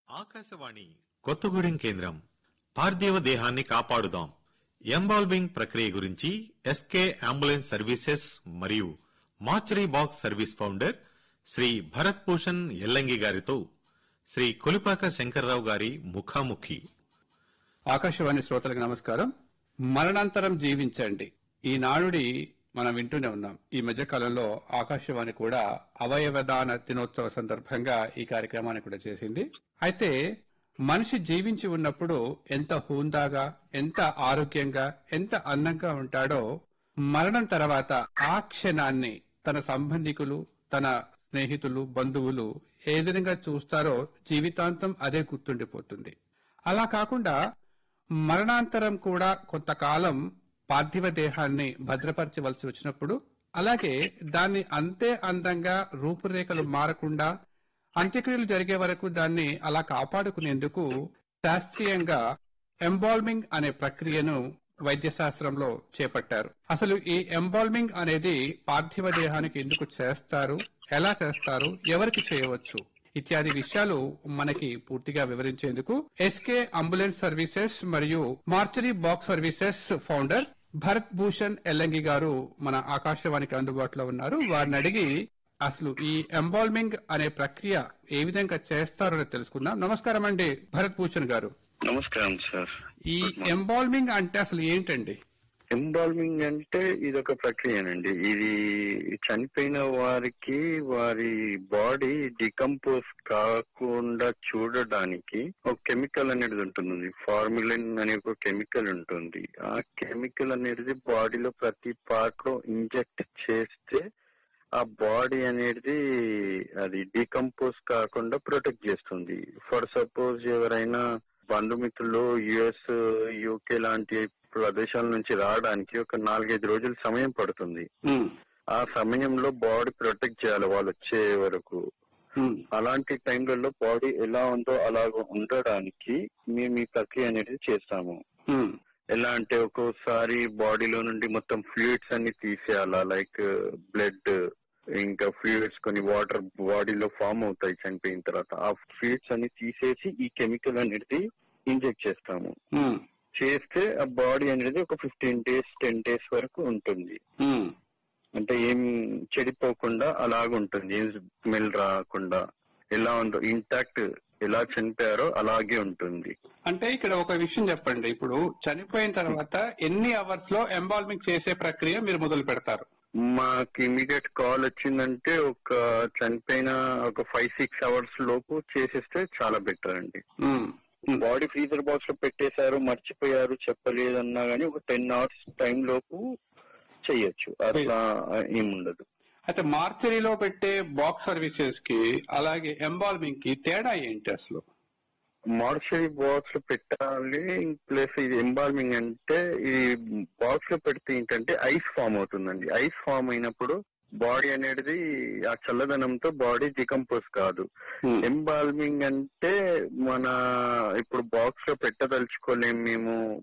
ఆకాశవాణి కొత్తగూడెం కేంద్రం పార్థివ దేహాన్ని కాపాడుదాం ఎంబాల్బింగ్ ప్రక్రియ గురించి ఎస్కే అంబులెన్స్ సర్వీసెస్ మరియు mortuary box service founder Shri Bharat Bhushan Ellangi గారితో శ్రీ కొలిపాక శంకర్రావు గారి ముఖాముఖి ఆకాశవాణి శ్రోతలకు నమస్కారం మరణాంతరం జీవించండి ఈ నానుడి మనం వింటూనే ఉన్నాం ఈ మధ్య కాలంలో ఆకాశవాణి కూడా అవయవదాన దినోత్సవ సందర్భంగా ఈ కార్యక్రమాన్ని కూడా చేసింది అయితే మనిషి జీవించి ఉన్నప్పుడు ఎంత హూందాగా ఎంత ఆరోగ్యంగా ఎంత అందంగా ఉంటాడో మరణం తర్వాత ఆ క్షణాన్ని తన సంబంధికులు తన స్నేహితులు బంధువులు ఏ విధంగా చూస్తారో జీవితాంతం అదే గుర్తుండిపోతుంది అలా కాకుండా మరణాంతరం కూడా కొంతకాలం పార్థివ దేహాన్ని భద్రపరచవలసి వచ్చినప్పుడు అలాగే దాన్ని అంతే అందంగా రూపురేఖలు మారకుండా అంత్యక్రియలు జరిగే వరకు దాన్ని అలా కాపాడుకునేందుకు శాస్త్రీయంగా ఎంబాల్మింగ్ అనే ప్రక్రియను వైద్య శాస్త్రంలో చేపట్టారు అసలు ఈ ఎంబాల్మింగ్ అనేది పార్థివ దేహానికి ఎందుకు చేస్తారు ఎలా చేస్తారు ఎవరికి చేయవచ్చు ఇత్యాది విషయాలు మనకి పూర్తిగా వివరించేందుకు ఎస్కే అంబులెన్స్ సర్వీసెస్ మరియు mortuary box services founder Bharat Bhushan Ellangi garu మన ఆకాశవాణికి అందుబాటులో ఉన్నారు వారిని అడిగి అసలు ఈ ఎంబాల్మింగ్ అనే ప్రక్రియ ఏ విధంగా చేస్తారో తెలుసుకుందాం నమస్కారం అండి భరత్ భూషణ్ గారు నమస్కారం సార్ ఈ ఎంబాల్మింగ్ అంటే అసలు ఏంటండి ఎంబాల్మింగ్ అంటే ఇది ఒక ప్రక్రియనండి ఇది చనిపోయిన వారికి వారి బాడీ డికంపోజ్ కాకుండా చూడడానికి ఒక కెమికల్ అనేది ఉంటుంది ఫార్ములిన్ అనే ఒక కెమికల్ ఉంటుంది ఆ కెమికల్ అనేది బాడీలో ప్రతి పార్ట్ లో ఇంజెక్ట్ చేస్తే ఆ బాడీ అనేది అది డికంపోజ్ కాకుండా ప్రొటెక్ట్ చేస్తుంది ఫర్ సపోజ్ ఎవరైనా బంధుమిత్రులు యుఎస్ యూకే లాంటి ప్రదేశాల నుంచి రావడానికి ఒక నాలుగైదు రోజులు సమయం పడుతుంది ఆ సమయంలో బాడీ ప్రొటెక్ట్ చేయాలి వాళ్ళు వచ్చే వరకు అలాంటి టైంలలో బాడీ ఎలా ఉందో అలాగ ఉండడానికి మేము ఈ ప్రక్రియ అనేది చేస్తాము ఎలా అంటే ఒక్కోసారి బాడీలో నుండి మొత్తం ఫ్లూయిడ్స్ అన్ని తీసేయాలా లైక్ బ్లడ్ ఇంకా ఫ్లూయిడ్స్ కొన్ని వాటర్ బాడీలో ఫామ్ అవుతాయి చనిపోయిన తర్వాత ఆ ఫ్లూయిడ్స్ అన్ని తీసేసి ఈ కెమికల్ అనేది ఇంజెక్ట్ చేస్తాము చేస్తే ఆ బాడీ అనేది ఒక ఫిఫ్టీన్ డేస్ టెన్ డేస్ వరకు ఉంటుంది అంటే ఏం చెడిపోకుండా అలాగుంటుంది ఏం స్మెల్ రాకుండా ఎలా ఉందో ఇంటాక్ట్ ఎలా చనిపోయారో అలాగే ఉంటుంది అంటే ఇక్కడ ఒక విషయం చెప్పండి ఇప్పుడు చనిపోయిన తర్వాత ఎన్ని అవర్స్ లో ఎంబాల్మింగ్ చేసే ప్రక్రియ మీరు మొదలు పెడతారు మాకు ఇమీడియట్ కాల్ వచ్చిందంటే ఒక చనిపోయిన ఒక ఫైవ్ సిక్స్ అవర్స్ లోపు చేసేస్తే చాలా బెటర్ అండి బాడీ ఫ్రీజర్ బాక్స్ లో పెట్టేశారు మర్చిపోయారు చెప్పలేదన్నా గానీ ఒక టెన్ అవర్స్ టైం లోపు చెయ్యొచ్చు అట్లా ఏముండదు అయితే మార్చరీలో పెట్టే బాక్స్ సర్వీసెస్ కి అలాగే ఎంబాల్మింగ్ కి తేడా ఏంటి అసలు మార్చరీ బాక్స్ లో పెట్టాలి ప్లస్ ఇది ఎంబాల్మింగ్ అంటే ఈ బాక్స్ లో పెడితే ఏంటంటే ఐస్ ఫామ్ అవుతుందండి ఐస్ ఫామ్ అయినప్పుడు బాడీ అనేది ఆ చల్లదనంతో బాడీ డికంపోజ్ కాదు ఎంబాల్మింగ్ అంటే మన ఇప్పుడు బాక్స్ లో పెట్టదలుచుకోలేం మేము